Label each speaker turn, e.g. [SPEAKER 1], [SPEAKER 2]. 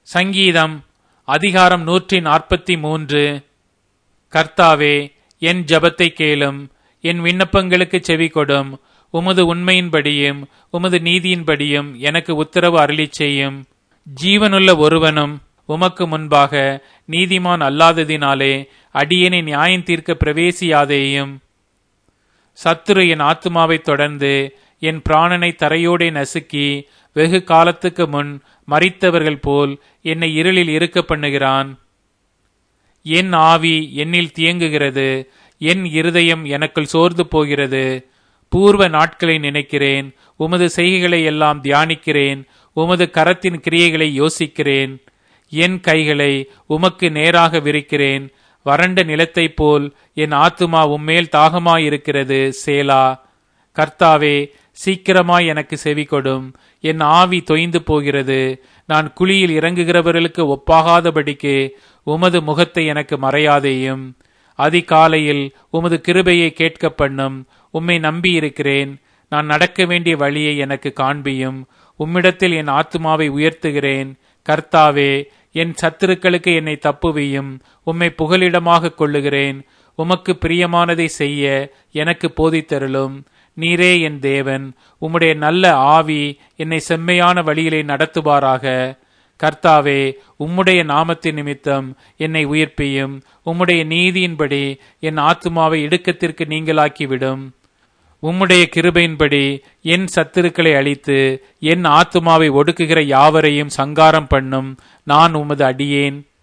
[SPEAKER 1] சங்கீதம் அதிகாரம் நூற்றி நாற்பத்தி மூன்று கர்த்தாவே என் ஜெபத்தை கேளும் என் விண்ணப்பங்களுக்கு செவி கொடும் உமது உண்மையின்படியும் உமது நீதியின்படியும் எனக்கு உத்தரவு அருளிச் செய்யும் ஜீவனுள்ள ஒருவனும் உமக்கு முன்பாக நீதிமான் அல்லாததினாலே அடியேனை நியாயம் தீர்க்க பிரவேசியாதேயும் சத்துரு என் ஆத்துமாவைத் தொடர்ந்து என் பிராணனை தரையோடே நசுக்கி வெகு காலத்துக்கு முன் மரித்தவர்கள் போல் என்னை இருளில் இருக்க பண்ணுகிறான் என் ஆவி என்னில் தியங்குகிறது என் இருதயம் எனக்குள் சோர்ந்து போகிறது பூர்வ நாட்களை நினைக்கிறேன் உமது செய்கைகளை எல்லாம் தியானிக்கிறேன் உமது கரத்தின் கிரியைகளை யோசிக்கிறேன் என் கைகளை உமக்கு நேராக விரிக்கிறேன் வறண்ட நிலத்தைப் போல் என் ஆத்துமா உம்மேல் தாகமாயிருக்கிறது சேலா கர்த்தாவே சீக்கிரமாய் எனக்கு செவி கொடும் என் ஆவி தொய்ந்து போகிறது நான் குழியில் இறங்குகிறவர்களுக்கு ஒப்பாகாதபடிக்கு உமது முகத்தை எனக்கு மறையாதேயும் அதிகாலையில் உமது கிருபையை கேட்க பண்ணும் உம்மை நம்பியிருக்கிறேன் நான் நடக்க வேண்டிய வழியை எனக்கு காண்பியும் உம்மிடத்தில் என் ஆத்துமாவை உயர்த்துகிறேன் கர்த்தாவே என் சத்துருக்களுக்கு என்னை தப்புவியும் உம்மை புகலிடமாக கொள்ளுகிறேன் உமக்கு பிரியமானதை செய்ய எனக்கு போதித்தருளும் நீரே என் தேவன் உம்முடைய நல்ல ஆவி என்னை செம்மையான வழியிலே நடத்துவாராக கர்த்தாவே உம்முடைய நாமத்தின் நிமித்தம் என்னை உயிர்ப்பியும் உம்முடைய நீதியின்படி என் ஆத்துமாவை இடுக்கத்திற்கு நீங்களாக்கிவிடும் உம்முடைய கிருபையின்படி என் சத்துருக்களை அழித்து என் ஆத்துமாவை ஒடுக்குகிற யாவரையும் சங்காரம் பண்ணும் நான் உமது அடியேன்